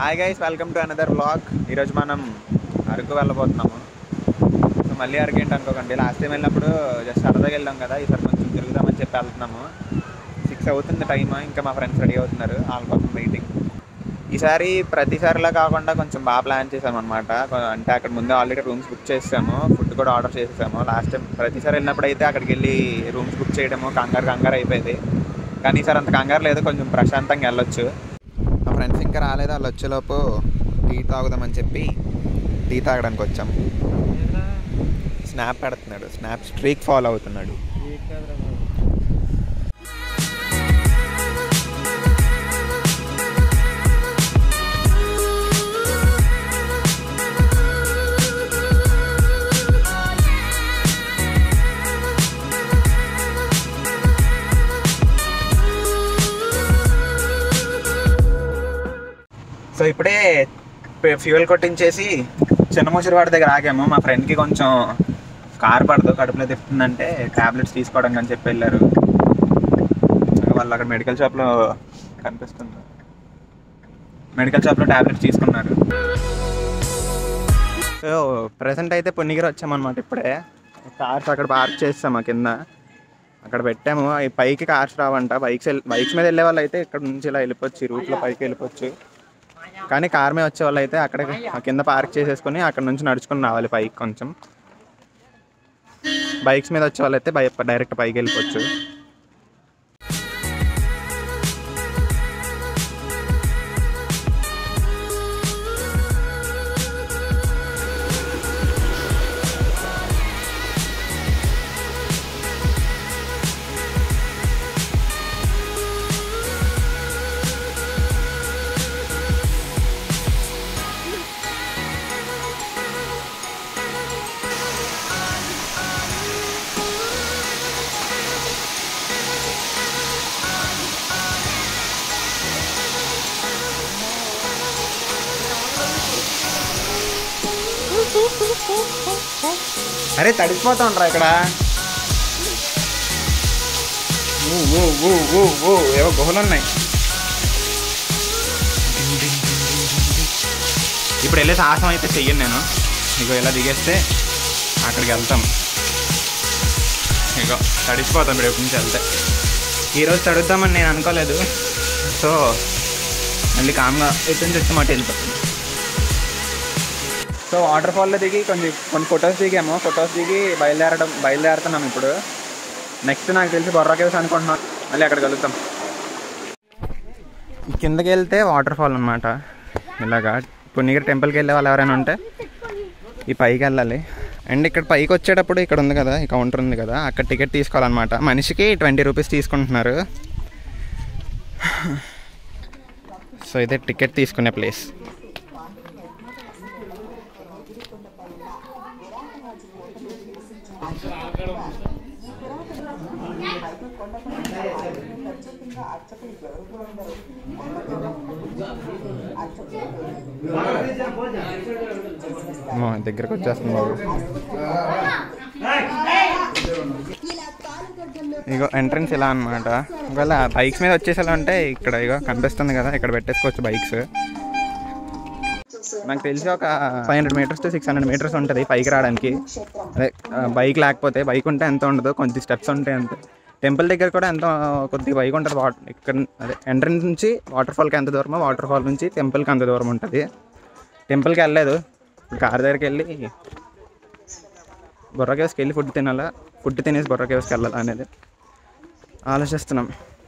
Hi guys welcome to another blog ఈరోజు మనం Araku వెళ్ళబోతున్నాము so మళ్ళీ అరకు ఏంటి అనుకోకండి లాస్ట్ టైం వెళ్ళినప్పుడు జస్ట్ సరదాగా వెళ్ళాం కదా ఈసారి కొంచెం తిరుగుదామని చెప్పి వెళ్తున్నాము సిక్స్ అవుతుంది టైం ఇంకా మా ఫ్రెండ్స్ రెడీ అవుతున్నారు వాళ్ళ కోసం వెయిటింగ్ ఈసారి ప్రతిసారిలా కాకుండా కొంచెం బాగా ప్లాన్ చేసాం అనమాట అంటే అక్కడ ముందే ఆల్రెడీ రూమ్స్ బుక్ చేసాము ఫుడ్ కూడా ఆర్డర్ చేసేసాము లాస్ట్ టైం ప్రతిసారి వెళ్ళినప్పుడు అయితే అక్కడికి వెళ్ళి రూమ్స్ బుక్ చేయడము కంగారు కంగారు అయిపోయింది కానీ ఈసారి అంత కంగారు లేదు కొంచెం ప్రశాంతంగా వెళ్ళొచ్చు మా ఫ్రెండ్స్ ఇంకా రాలేదు వాళ్ళు వచ్చేలోపు టీ తాగుదామని చెప్పి టీ తాగడానికి వచ్చాం స్నాప్ పెడుతున్నాడు స్నాప్ స్ట్రీక్ ఫాలో అవుతున్నాడు సో ఇప్పుడే ఫ్యూయల్ కొట్టించేసి చిన్నముసిరివాడి దగ్గర ఆగాము మా ఫ్రెండ్కి కొంచెం కార్ పడదు కడుపులో తిప్పుతుందంటే టాబ్లెట్స్ తీసుకోవడం అని చెప్పి వెళ్ళారు ఇంకా వాళ్ళు అక్కడ మెడికల్ షాప్లో కనిపిస్తుంది మెడికల్ షాప్లో టాబ్లెట్స్ తీసుకున్నారు సో ప్రజెంట్ అయితే పొన్నిగిరి వచ్చామన్నమాట ఇప్పుడే కార్స్ అక్కడ పార్క్ చేస్తాం ఆ కింద అక్కడ పెట్టాము ఈ పైకి కార్స్ రావంట బైక్స్ బైక్స్ మీద వెళ్ళే వాళ్ళు అయితే ఇక్కడ నుంచి ఇలా వెళ్ళిపోవచ్చు ఈ రూట్లో పైకి వెళ్ళిపోవచ్చు కానీ కార్ మీద వచ్చే వాళ్ళు అయితే అక్కడ ఆ కింద పార్క్ చేసేసుకొని అక్కడ నుంచి నడుచుకొని రావాలి పైకి కొంచెం బైక్స్ మీద వచ్చే వాళ్ళు అయితే బై డైరెక్ట్ పైకి వెళ్ళిపోవచ్చు అరే తడిసిపోతాండ్రా ఇక్కడ ఊ, ఊ, ఊ, ఊ, ఊ, ఏవో గుహలు ఉన్నాయి ఇప్పుడు వెళ్ళే సాహసం అయితే చెయ్యను నేను ఇగో ఇలా దిగేస్తే అక్కడికి వెళ్తాం ఇగో తడిసిపోతాం ఇప్పుడు ఎప్పటి నుంచి వెళ్తే ఈరోజు తడుద్దామని నేను అనుకోలేదు సో మళ్ళీ కామ్గా ఎటు నుంచి వచ్చి మాట వెళ్ళిపోతుంది సో వాటర్ ఫాల్లో దిగి కొంచెం కొన్ని ఫొటోస్ దిగాము ఫొటోస్ దిగి బయలుదేరడం బయలుదేరుతున్నాం ఇప్పుడు నెక్స్ట్ నాకు తెలిసి బొర్రా కేవ్స్ అనుకుంటున్నాను మళ్ళీ అక్కడ కలుగుతాం కిందకి వెళ్తే వాటర్ ఫాల్ అనమాట ఇలాగా పుణ్యగిరి టెంపుల్కి వెళ్ళే వాళ్ళు ఎవరైనా ఉంటే ఈ పైకి వెళ్ళాలి అండ్ ఇక్కడ పైకి వచ్చేటప్పుడు ఇక్కడ ఉంది కదా ఈ కౌంటర్ ఉంది కదా అక్కడ టికెట్ తీసుకోవాలన్నమాట మనిషికి ట్వంటీ రూపీస్ తీసుకుంటున్నారు సో ఇదే టికెట్ తీసుకునే ప్లేస్ అమ్మో, దగ్గరకు వచ్చేస్తుంది బాబు ఇగో ఎంట్రన్స్ ఇలా అనమాట ఒకవేళ బైక్స్ మీద వచ్చేసేలా ఉంటే ఇక్కడ ఇగో కనిపిస్తుంది కదా ఇక్కడ పెట్టేసుకోవచ్చు బైక్స్ నాకు తెలిసి ఒక five hundred metres to six hundred metres ఉంటుంది పైకి రావడానికి అదే బైక్ లేకపోతే బైక్ ఉంటే ఎంత ఉండదు కొద్ది స్టెప్స్ ఉంటాయి అంతే టెంపుల్ దగ్గర కూడా ఎంత కొద్దిగా బైక్ ఉంటుంది వాటర్ ఇక్కడ అదే ఎంట్రన్స్ నుంచి వాటర్ ఫాల్కి ఎంత దూరమో వాటర్ ఫాల్ నుంచి టెంపుల్కి అంత దూరం ఉంటుంది టెంపుల్కి వెళ్ళలేదు ఇప్పుడు కార్ దగ్గరికి వెళ్ళి బొర్రా కేవ్స్కి వెళ్ళి ఫుడ్ తినాలా ఫుడ్ తినేసి బొర్రా కేవ్స్కి వెళ్ళాలా అనేది ఆలోచిస్తున్నాం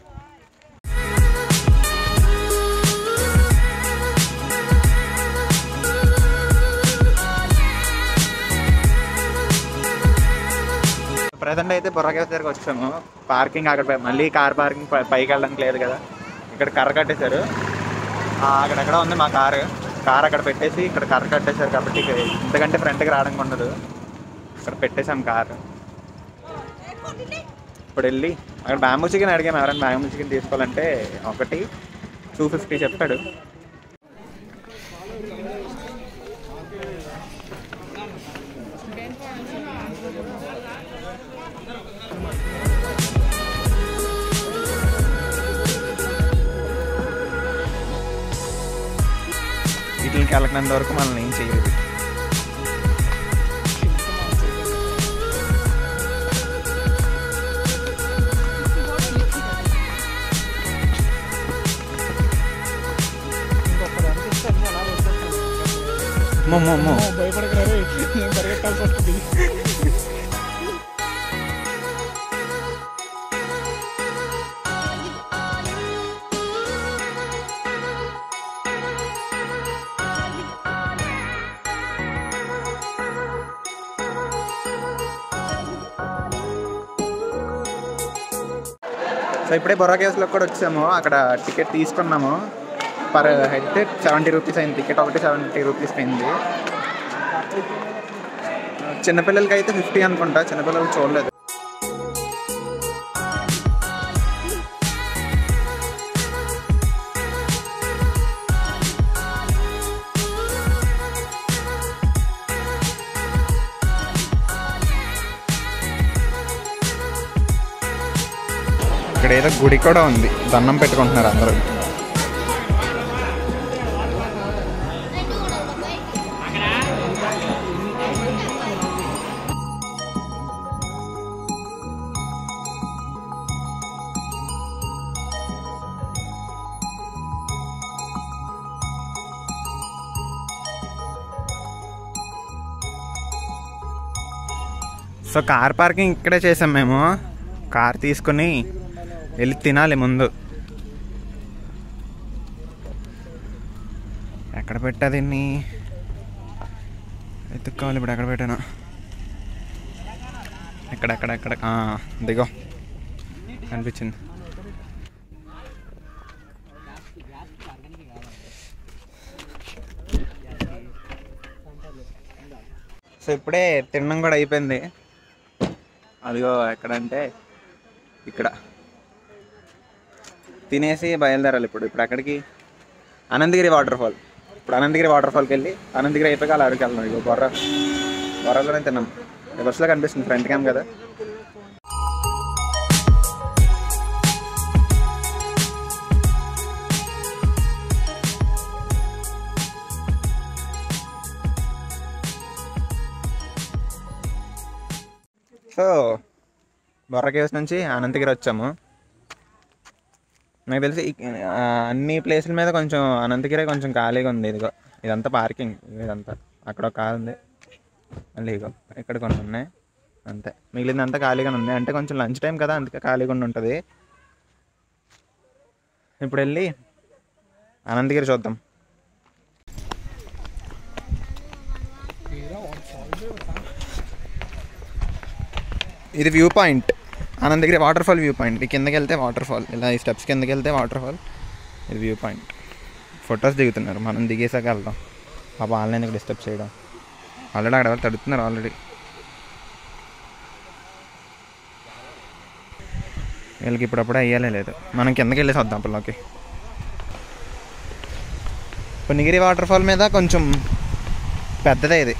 ప్రజెంట్ అయితే బొర్రా కేవ్స్ దగ్గరకు వచ్చాము పార్కింగ్ అక్కడ పై- మళ్ళీ కార్ పార్కింగ్ పై- పైకి వెళ్ళడానికి లేదు కదా ఇక్కడ కర్ర కట్టేశారు ఆ, అక్కడెక్కడ ఉంది మా కారు కార్ అక్కడ పెట్టేసి ఇక్కడ కర్ర కట్టేశారు కాబట్టి ఇక ఇంతకంటే ఫ్రంట్కి రావడానికి ఉండదు ఇక్కడ పెట్టేశాం కారు ఇప్పుడు వెళ్ళి అక్కడ బ్యాంబూ చికెన్ అడిగాము ఎవరైనా బ్యాంబూ చికెన్ తీసుకోవాలంటే ఒకటి టూ ఫిఫ్టీ చెప్పాడు పైకి వెళ్ళినంత వరకు మనల్ని ఏం చేయలేదు అమ్మో అమ్మో భయపడకరా నేను పరిగెట్టాల్సి వస్తుంది సో ఇప్పుడే బొర్రా కేవ్స్లో కూడా వచ్చాము అక్కడ టికెట్ తీసుకున్నాము పర్ హెడ్ సెవెంటీ రూపీస్ అయింది టికెట్ ఒకటి సెవెంటీ రూపీస్ అయింది చిన్నపిల్లలకి అయితే ఫిఫ్టీ అనుకుంటా చిన్నపిల్లలు చూడలేదు ఇక్కడ ఏదో గుడి కూడా ఉంది దండం పెట్టుకుంటున్నారు అందరూ సో కార్ పార్కింగ్ ఇక్కడే చేసాం మేము కార్ తీసుకుని వెళ్ళి తినాలి ముందు ఎక్కడ పెట్టా దీన్ని ఎత్తుక్కోవాలి ఇప్పుడు ఎక్కడ పెట్టాను ఎక్కడ ఎక్కడ ఎక్కడ ఆ, దిగో అనిపించింది సో ఇప్పుడే తినడం కూడా అయిపోయింది అదిగో ఎక్కడంటే ఇక్కడ తినేసి బయలుదేరాలి ఇప్పుడు ఇప్పుడు ఎక్కడికి అనంతగిరి వాటర్ ఫాల్ ఇప్పుడు అనంతగిరి వాటర్ ఫాల్కి వెళ్ళి అనంతగిరి అయిపోయి అలా అరకు వెళ్దాం ఇగో బొర్ర బొర్రలోనే తిన్నాం ఈ బస్సులో కనిపిస్తుంది ఫ్రంట్ క్యామ్ కదా సో బొర్ర కేవ్స్ నుంచి అనంతగిరి వచ్చాము నాకు తెలిసి ఇక్- ఆ, అన్ని ప్లేసుల మీద కొంచెం అనంతగిరి కొంచెం ఖాళీగా ఉంది ఇదిగో ఇదంతా పార్కింగ్ ఇదంతా అక్కడ ఒక కార్ ఉంది మళ్ళీ ఇగో ఇక్కడ కొన్ని ఉన్నాయి అంతే మిగిలిందంతా ఖాళీగానే ఉంది అంటే కొంచెం లంచ్ టైం కదా అందుకే ఖాళీగా ఉండి ఉంటుంది ఇప్పుడు వెళ్ళి అనంతగిరి చూద్దాం ఇది view point Ananthagiri waterfall view point ఈ కిందకి వెళ్తే వాటర్ ఫాల్ ఇలా ఈ స్టెప్స్ కిందకి వెళ్తే వాటర్ ఫాల్ ఇది వ్యూ పాయింట్ ఫొటోస్ దిగుతున్నారు మనం దిగేసాక వెళ్దాం పాప ఆన్లైన్ ఇక్కడ డిస్టర్బ్ చేయడం ఆల్రెడీ అక్కడ ఎవరు తడుతున్నారు ఆల్రెడీ వీళ్ళకి ఇప్పుడప్పుడు అయ్యాలే లేదు మనం కిందకి వెళ్ళేసి వద్దాం పిల్లకి పునిగిరి వాటర్ ఫాల్ మీద కొంచెం పెద్దదే ఇది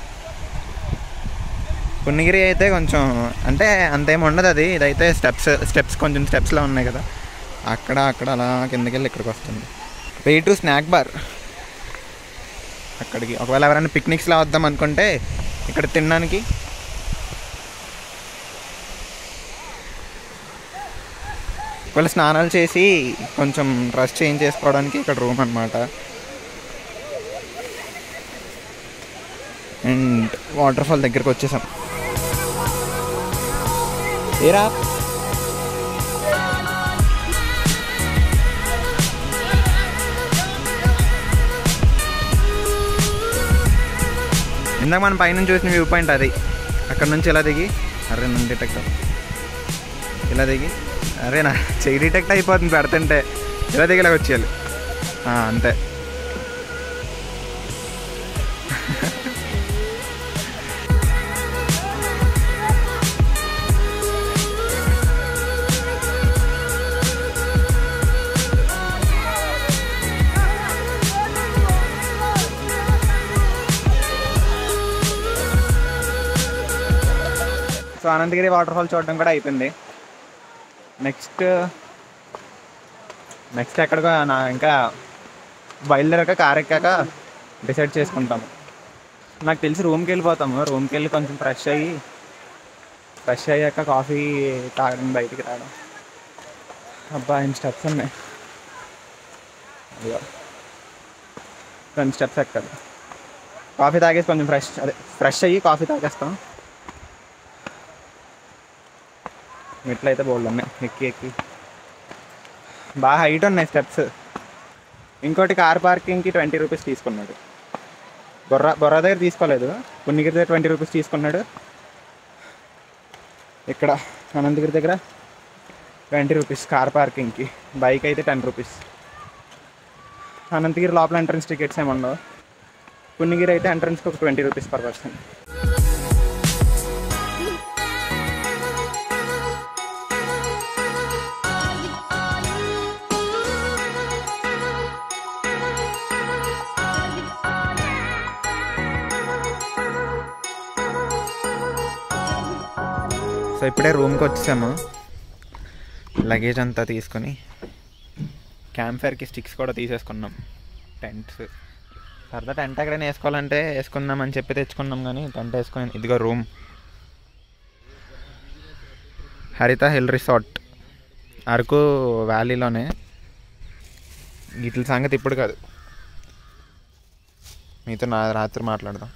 పుణ్యగిరి అయితే కొంచెం అంటే అంతేం ఉండదు అది ఇదైతే స్టెప్స్ స్టెప్స్ కొంచెం స్టెప్స్లో ఉన్నాయి కదా అక్కడ అక్కడ అలా కిందకి వెళ్ళి ఇక్కడికి వస్తుంది వెయి టు స్నాక్ బార్ అక్కడికి ఒకవేళ ఎవరైనా పిక్నిక్స్లో వద్దాం అనుకుంటే ఇక్కడ తినడానికి ఒకవేళ స్నానాలు చేసి కొంచెం డ్రెస్ చేంజ్ చేసుకోవడానికి ఇక్కడ రూమ్ అనమాట అండ్ వాటర్ ఫాల్ దగ్గరికి వచ్చేసాం ఏరా ఇందాక మనం పైన చూసిన వ్యూ పాయింట్ అది అక్కడ నుంచి ఇలా దిగి అరే నన్ను డిటెక్ట్ ఇలా దిగి అరే నా చెయ్యి డిటెక్ట్ అయిపోతుంది పెడుతుంటే ఇలా దిగి ఇలా వచ్చేయాలి ఆ, అంతే సో అనంతగిరి వాటర్ ఫాల్ చూడడం కూడా అయిపోయింది నెక్స్ట్ నెక్స్ట్ ఎక్కడికో నా ఇంకా బయలుదేరాక కార్ ఎక్కాక డిసైడ్ చేసుకుంటాము నాకు తెలిసి రూమ్కి వెళ్ళిపోతాము రూమ్కి వెళ్ళి కొంచెం ఫ్రెష్ అయ్యి ఫ్రెష్ అయ్యాక కాఫీ తాగడం బయటికి రావడం అబ్బా ఆయన స్టెప్స్ ఉన్నాయి అయ్యో రెండు స్టెప్స్ ఎక్కాలి కాఫీ తాగేసి కొంచెం ఫ్రెష్ అదే ఫ్రెష్ అయ్యి కాఫీ తాగేస్తాం మెట్లయితే బోల్డ్ ఉన్నాయి ఎక్కి ఎక్కి బాగా హైట్ ఉన్నాయి స్టెప్స్ ఇంకోటి కార్ పార్కింగ్కి ట్వంటీ రూపీస్ తీసుకున్నాడు బొర్రా బొర్రా దగ్గర తీసుకోలేదు పుణ్యగిరి దగ్గర ట్వంటీ రూపీస్ తీసుకున్నాడు ఇక్కడ అనంతగిరి దగ్గర ట్వంటీ రూపీస్ కార్ పార్కింగ్కి బైక్ అయితే టెన్ రూపీస్ అనంతగిరి లోపల ఎంట్రన్స్ టికెట్స్ ఏమి ఉండవు పుణ్యగిరి అయితే ఎంట్రన్స్కి ఒక twenty rupees per person so ఇప్పుడే రూమ్కి వచ్చాము లగేజ్ అంతా తీసుకొని క్యాంప్ ఫైర్కి స్టిక్స్ కూడా తీసేసుకున్నాం టెంట్స్ సరదా టెంట్ ఎక్కడైనా వేసుకోవాలంటే వేసుకుందాం అని చెప్పి తెచ్చుకున్నాం కానీ టెంట్ వేసుకొని ఇదిగో రూమ్ హరిత హిల్ రిసార్ట్ అరకు వ్యాలీలోనే వీటి సంగతి ఇప్పుడు కాదు మీతో నా రాత్రి మాట్లాడదాం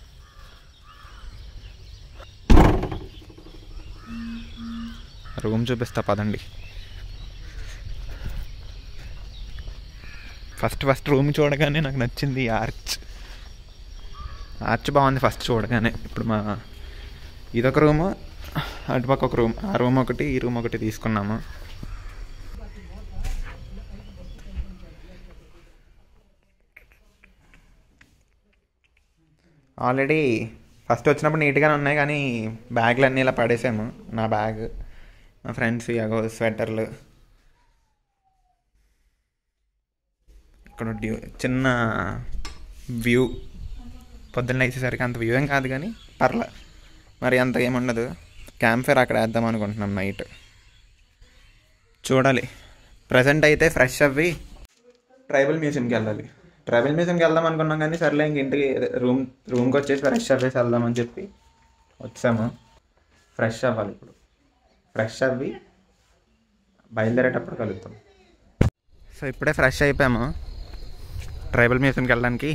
రూమ్ చూపిస్తా పదండి ఫస్ట్ ఫస్ట్ రూమ్ చూడగానే నాకు నచ్చింది ఈ ఆర్చ్ ఆర్చ్ బాగుంది ఫస్ట్ చూడగానే ఇప్పుడు మా ఇదొక రూము అటుపక్క ఒక రూమ్ ఆ రూమ్ ఒకటి ఈ రూమ్ ఒకటి తీసుకున్నాము ఆల్రెడీ ఫస్ట్ వచ్చినప్పుడు నీట్గానే ఉన్నాయి కానీ బ్యాగ్లు అన్నీ ఇలా పడేసాము నా బ్యాగ్ మా ఫ్రెండ్స్ అగో స్వెటర్లు ఇక్కడ డ్యూ చిన్న వ్యూ పొద్దున్న వేసేసరికి అంత వ్యూ ఏం కాదు కానీ పర్లే మరి అంత ఏముండదు క్యాంప్ ఫైర్ అక్కడ వేద్దాం అనుకుంటున్నాం నైట్ చూడాలి ప్రజెంట్ అయితే ఫ్రెష్ అవ్వి ట్రైబల్ మ్యూజియంకి వెళ్ళాలి ట్రైబల్ మ్యూజియంకి వెళ్దాం అనుకున్నాం కానీ సర్లే ఇంక ఇంటికి రూమ్ రూమ్కి వచ్చేసి ఫ్రెష్ అవ్వేసి వెళ్దామని చెప్పి వచ్చాము ఫ్రెష్ అవ్వాలి ఇప్పుడు ఫ్రెష్ అవ్వి బయలుదేరేటప్పుడు కలుగుతాం సో ఇప్పుడే ఫ్రెష్ అయిపోయాము ట్రైబల్ మ్యూజియంకి వెళ్ళడానికి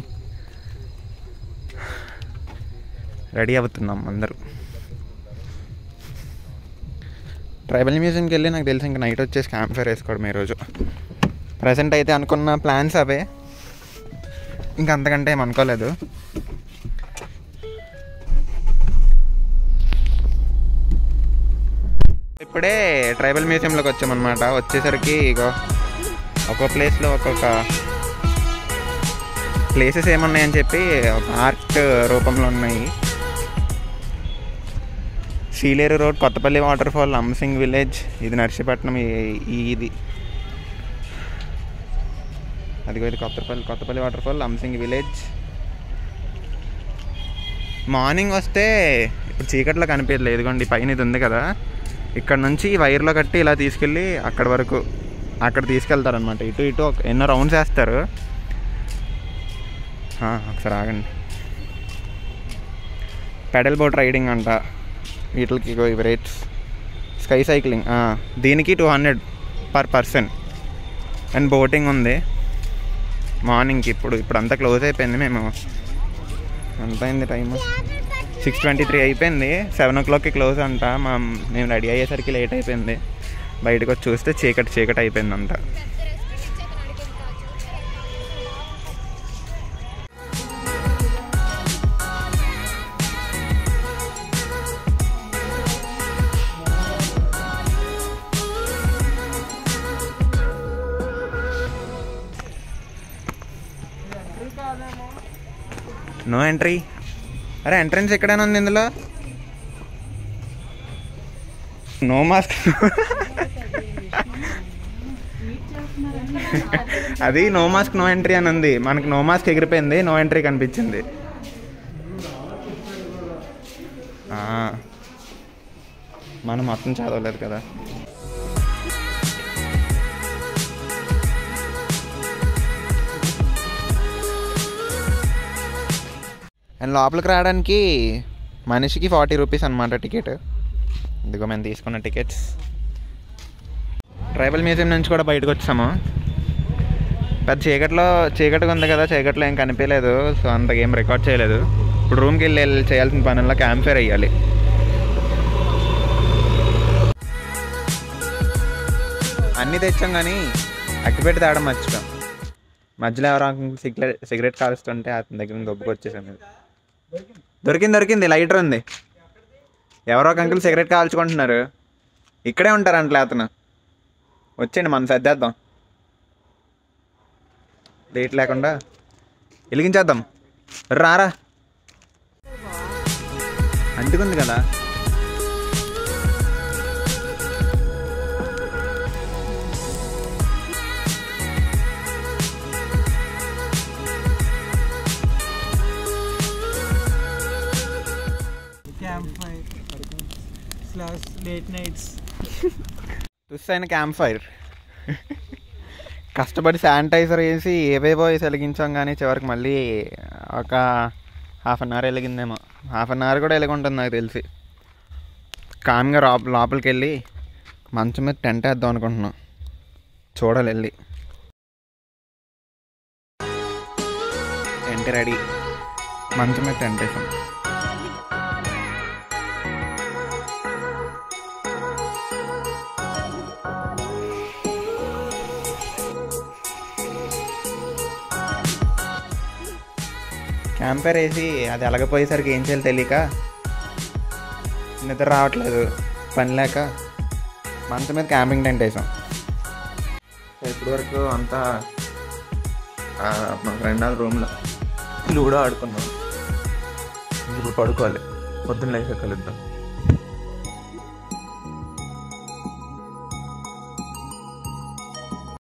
రెడీ అవుతున్నాం అందరూ ట్రైబల్ మ్యూజియంకి వెళ్ళి నాకు తెలిసి ఇంకా నైట్ వచ్చేసి క్యాంప్ ఫైర్ వేసుకోవడం ఈరోజు ప్రజెంట్ అయితే అనుకున్న ప్లాన్స్ అవే ఇంకా అంతకంటే ఏం అనుకోలేదు ఇప్పుడే ట్రైబల్ మ్యూజియంలోకి వచ్చామన్నమాట వచ్చేసరికి ఇగో ఒక్కో ప్లేస్లో ఒక్కొక్క ప్లేసెస్ ఏమున్నాయని చెప్పి ఒక ఆర్ట్ రూపంలో ఉన్నాయి Sileru road Kothapalli waterfall Amsing village ఇది నర్సీపట్నం ఈ- ఈ ఇది అదిగో ఇది Kothapalli Kothapalli waterfall Amsing village morning వస్తే ఇప్పుడు చీకట్లో కనిపించలేదు ఇదిగోండి పైన ఇది ఉంది కదా ఇక్కడ నుంచి వైర్లో కట్టి ఇలా తీసుకెళ్ళి అక్కడ వరకు అక్కడ తీసుకెళ్తారనమాట ఇటు ఇటు ఒక- ఎన్నో రౌండ్స్ వేస్తారు ఆ, ఒకసారి ఆగండి పెడల్ బోట్ రైడింగ్ అంట వీటికి ఇగో ఇవి రేట్స్ స్కై సైక్లింగ్ ఆ, దీనికి two hundred per person and boating ఉంది మార్నింగ్కి ఇప్పుడు ఇప్పుడు అంతా క్లోజ్ అయిపోయింది మేము ఎంత అయింది టైం సిక్స్ ట్వంటీ త్రీ అయిపోయింది సెవెన్ ఓ క్లాక్కి క్లోజ్ అంట మా మేము రెడీ అయ్యేసరికి లేట్ అయిపోయింది బయటకు వచ్చి చూస్తే చీకటి చీకటి అయిపోయింది అంతా నో ఎంట్రీ అరే ఎంట్రన్స్ ఎక్కడైనా ఉంది ఇందులో నో మాస్క్ అది నో మాస్క్ నో ఎంట్రీ అని ఉంది మనకి నో మాస్క్ ఎగిరిపోయింది నో ఎంట్రీ కనిపించింది ఆ. మనం మొత్తం చదవలేదు కదా అండ్ లోపలికి రావడానికి మనిషికి ఫార్టీ రూపీస్ అనమాట టికెట్ ఇదిగో మేము తీసుకున్న టికెట్స్ ట్రైబల్ మ్యూజియం నుంచి కూడా బయటకు వచ్చాము పెద్ద చీకట్లో చీకటిగా ఉంది కదా చీకట్లో ఏం కనిపించలేదు సో అంతగా ఏం రికార్డ్ చేయలేదు ఇప్పుడు రూమ్కి వెళ్ళి వెళ్ళి చేయాల్సిన పనుల్లో క్యాంప్ ఫైర్ వేయాలి అన్నీ తెచ్చాం కానీ అక్కిపెట్టి తాగడం మర్చిపోయాం మధ్యలో ఎవరో సిగరెట్ సిగరెట్ కాలుస్తుంటే అతని దగ్గర నుంచి దొబ్బుకు వచ్చేసాను దొరికింది దొరికింది లైటర్ ఉంది ఎవరో ఒక అంకుల్ సిగరెట్ కాల్చుకుంటున్నారు ఇక్కడే ఉంటారు అంటలే అతను వచ్చేయండి మనం సర్దేద్దాం లేట్ లేకుండా వెలిగించేద్దాం రారా అంటుకుంది కదా campfire slash late nights టుస్ అయిన క్యాంప్ ఫైర్ కష్టపడి శానిటైజర్ వేసి ఏవేవో వేసి వెలిగించాం కానీ చివరికి మళ్ళీ ఒక హాఫ్ అన్ అవర్ వెలిగిందేమో హాఫ్ అన్ అవర్ కూడా వెలుగుంటుంది నాకు తెలిసి కామ్గా లోప లోపలికి వెళ్ళి మంచం మీద టెంట్ వేద్దాం అనుకుంటున్నాం చూడాలి వెళ్ళి టెంట్ రెడీ మంచం మీద టెంట్ వేసాం క్యాంపర్ వేసి అది ఎలగపోయేసరికి ఏం చేయాలి తెలియక నిద్ర రావట్లేదు పని లేక మంచం మీద క్యాంపింగ్ టెంట్ వేసాం ఇప్పటి వరకు అంతా ఆ, మా ఫ్రెండ్ వాళ్ళ రూమ్లో లూడో ఆడుకున్నాం ఇప్పుడు పడుకోవాలి పొద్దున్న లేక కలుద్దాం